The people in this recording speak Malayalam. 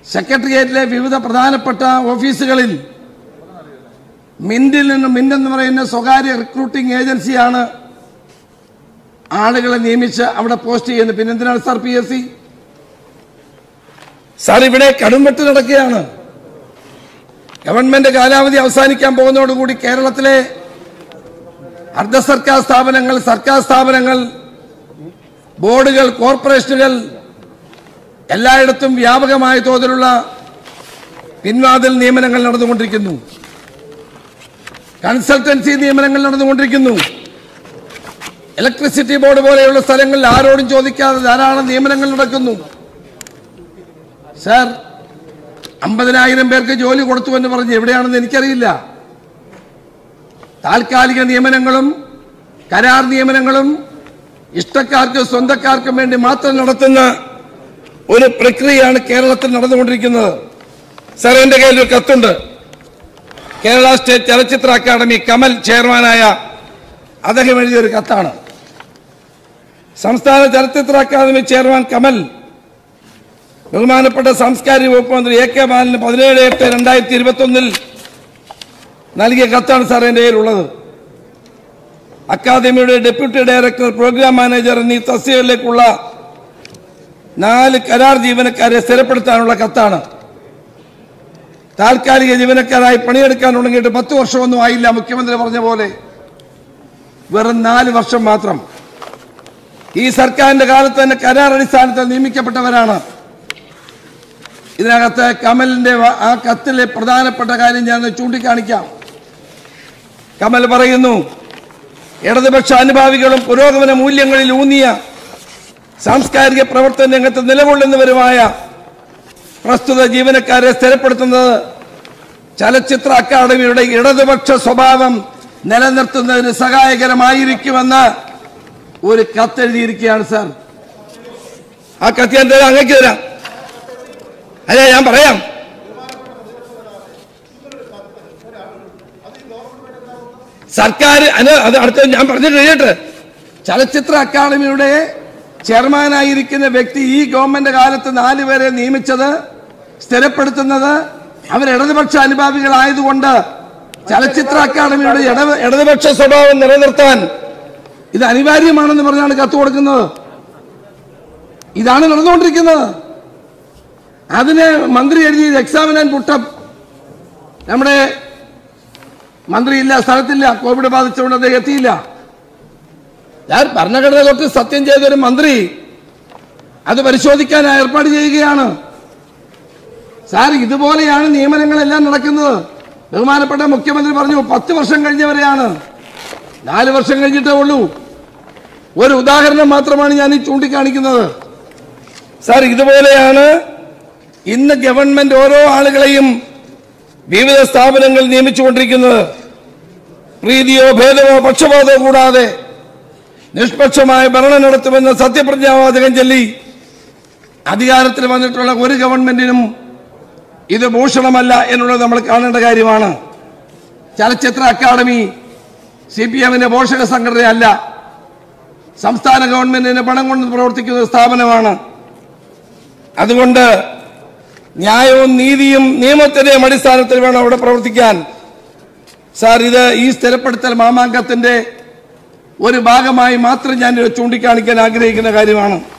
സെക്രട്ടേറിയറ്റിലെ വിവിധ പ്രധാനപ്പെട്ട ഓഫീസുകളിൽ മിന്റിൽ നിന്ന് മിന്റ് എന്ന് പറയുന്ന സ്വകാര്യ റിക്രൂട്ടിംഗ് ഏജൻസിയാണ് ആളുകളെ നിയമിച്ച് അവിടെ പോസ്റ്റ് ചെയ്യുന്നത് പിന്നെ എന്തിനാണ് sir P S C sir ഇവിടെ കടുംവെട്ട് നടക്കുകയാണ് ഗവൺമെന്റ് കാലാവധി അവസാനിക്കാൻ പോകുന്നതോടുകൂടി കേരളത്തിലെ അർദ്ധ സർക്കാർ സ്ഥാപനങ്ങൾ സർക്കാർ സ്ഥാപനങ്ങൾ ബോർഡുകൾ കോർപ്പറേഷനുകൾ എല്ലായിടത്തും വ്യാപകമായ തോതിലുള്ള പിൻവാതിൽ നിയമനങ്ങൾ നടന്നുകൊണ്ടിരിക്കുന്നു കൺസൾട്ടൻസി നിയമനങ്ങൾ നടന്നുകൊണ്ടിരിക്കുന്നു ഇലക്ട്രിസിറ്റി ബോർഡ് പോലെയുള്ള സ്ഥലങ്ങളിൽ ആരോടും ചോദിക്കാതെ ധാരാളം നിയമനങ്ങൾ നടക്കുന്നു സാർ അമ്പതിനായിരം പേർക്ക് ജോലി കൊടുത്തു എന്ന് പറഞ്ഞ് എവിടെയാണെന്ന് എനിക്കറിയില്ല താൽക്കാലിക നിയമനങ്ങളും കരാർ നിയമനങ്ങളും ഇഷ്ടക്കാർക്കും സ്വന്തക്കാർക്കും വേണ്ടി മാത്രം നടത്തുന്ന ഒരു പ്രക്രിയയാണ് കേരളത്തിൽ നടന്നുകൊണ്ടിരിക്കുന്നത് സാർ എന്റെ കയ്യിൽ ഒരു കത്തുണ്ട് കേരള സ്റ്റേറ്റ് ചലച്ചിത്ര അക്കാദമി കമൽ ചെയർമാനായ അദ്ദേഹം എഴുതിയ ഒരു കത്താണ് സംസ്ഥാന ചലച്ചിത്ര അക്കാദമി ചെയർമാൻ കമൽ ബഹുമാനപ്പെട്ട സാംസ്കാരിക വകുപ്പ് മന്ത്രി എ കെ ബാലന് പതിനേഴ് എട്ട് രണ്ടായിരത്തി ഇരുപത്തി ഒന്നിൽ നൽകിയ കത്താണ് സാർ എന്റെ കയ്യിലുള്ളത് അക്കാദമിയുടെ ഡെപ്യൂട്ടി ഡയറക്ടർ പ്രോഗ്രാം മാനേജർ എന്നീ തസ്തികയിലേക്കുള്ള നാല് കരാർ ജീവനക്കാരെ സ്ഥിരപ്പെടുത്താനുള്ള കത്താണ് താൽക്കാലിക ജീവനക്കാരായി പണിയെടുക്കാൻ തുടങ്ങിയിട്ട് പത്ത് വർഷമൊന്നും ആയില്ല മുഖ്യമന്ത്രി പറഞ്ഞ പോലെ വെറും നാല് വർഷം മാത്രം ഈ സർക്കാരിന്റെ കാലത്ത് തന്നെ കരാർ അടിസ്ഥാനത്തിൽ നിയമിക്കപ്പെട്ടവരാണ് ഇതിനകത്ത് കമലിന്റെ വ- ആ കത്തിലെ പ്രധാനപ്പെട്ട കാര്യം ഞാൻ ചൂണ്ടിക്കാണിക്കാം കമൽ പറയുന്നു ഇടതുപക്ഷ അനുഭാവികളും പുരോഗമന മൂല്യങ്ങളിൽ ഊന്നിയ സാംസ്കാരിക പ്രവർത്തന രംഗത്ത് നിലകൊള്ളുന്നവരുമായ പ്രസ്തുത ജീവനക്കാരെ സ്ഥിരപ്പെടുത്തുന്നത് ചലച്ചിത്ര അക്കാദമിയുടെ ഇടതുപക്ഷ സ്വഭാവം നിലനിർത്തുന്നതിന് സഹായകരമായിരിക്കുമെന്ന് ഒരു കത്തെഴുതിയിരിക്കുകയാണ് സാർ ആ കത്ത് ഞാൻ തരാം അങ്ങേക്ക് തരാം അതെ ഞാൻ പറയാം സർക്കാർ അത് അത് അടുത്ത ഞാൻ പറഞ്ഞിട്ട് കഴിയട്ടെ ചലച്ചിത്ര അക്കാദമിയുടെ ചെയർമാനായിരിക്കുന്ന വ്യക്തി ഈ ഗവൺമെന്റ് കാലത്ത് നാലുപേരെ നിയമിച്ചത് സ്ഥിരപ്പെടുത്തുന്നത് അവർ ഇടതുപക്ഷ അനുഭാവികളായതുകൊണ്ട് ചലച്ചിത്ര അക്കാദമിയുടെ ഇട- ഇടതുപക്ഷ സ്വഭാവം നിലനിർത്താൻ ഇത് അനിവാര്യമാണെന്ന് പറഞ്ഞാണ് കത്ത് കൊടുക്കുന്നത് ഇതാണ് നടന്നുകൊണ്ടിരിക്കുന്നത് അതിന് മന്ത്രി എഴുതിയത് എക്സാമിൻ ആൻഡ് പുട്ടം നമ്മുടെ മന്ത്രിയില്ല സ്ഥലത്തില്ല കോവിഡ് ബാധിച്ചുകൊണ്ട് അദ്ദേഹം എത്തിയില്ല ഞാൻ ഭരണഘടന തൊട്ട് സത്യം ചെയ്തൊരു മന്ത്രി അത് പരിശോധിക്കാൻ ഏർപ്പാട് ചെയ്യുകയാണ് സാർ ഇതുപോലെയാണ് നിയമനങ്ങളെല്ലാം നടക്കുന്നത് ബഹുമാനപ്പെട്ട മുഖ്യമന്ത്രി പറഞ്ഞു പത്ത് വർഷം കഴിഞ്ഞവരെയാണ് നാല് വർഷം കഴിഞ്ഞിട്ടേ ഉള്ളൂ ഒരു ഉദാഹരണം മാത്രമാണ് ഞാൻ ഈ ചൂണ്ടിക്കാണിക്കുന്നത് സാർ ഇതുപോലെയാണ് ഇന്ന് ഗവൺമെന്റ് ഓരോ ആളുകളെയും വിവിധ സ്ഥാപനങ്ങൾ നിയമിച്ചുകൊണ്ടിരിക്കുന്നത് പ്രീതിയോ ഭേദമോ പക്ഷപാതമോ കൂടാതെ നിഷ്പക്ഷമായ ഭരണം നടത്തുമെന്ന സത്യപ്രതിജ്ഞാവാചകം ചൊല്ലി അധികാരത്തിൽ വന്നിട്ടുള്ള ഒരു ഗവൺമെന്റിനും ഇത് ഭൂഷണമല്ല എന്നുള്ളത് നമ്മൾ കാണേണ്ട കാര്യമാണ് ചലച്ചിത്ര അക്കാദമി സി പി എമ്മിന്റെ പോഷക സംഘടനയല്ല സംസ്ഥാന ഗവൺമെന്റിന് പണം കൊണ്ട് പ്രവർത്തിക്കുന്ന സ്ഥാപനമാണ് അതുകൊണ്ട് ന്യായവും നീതിയും നിയമത്തിന്റെയും അടിസ്ഥാനത്തിൽ വേണം അവിടെ പ്രവർത്തിക്കാൻ സാർ ഇത് ഈ സ്ഥിരപ്പെടുത്തൽ മാമാങ്കത്തിന്റെ ഒരു ഭാഗമായി മാത്രം ഞാൻ ഇത് ചൂണ്ടിക്കാണിക്കാൻ ആഗ്രഹിക്കുന്ന കാര്യമാണ്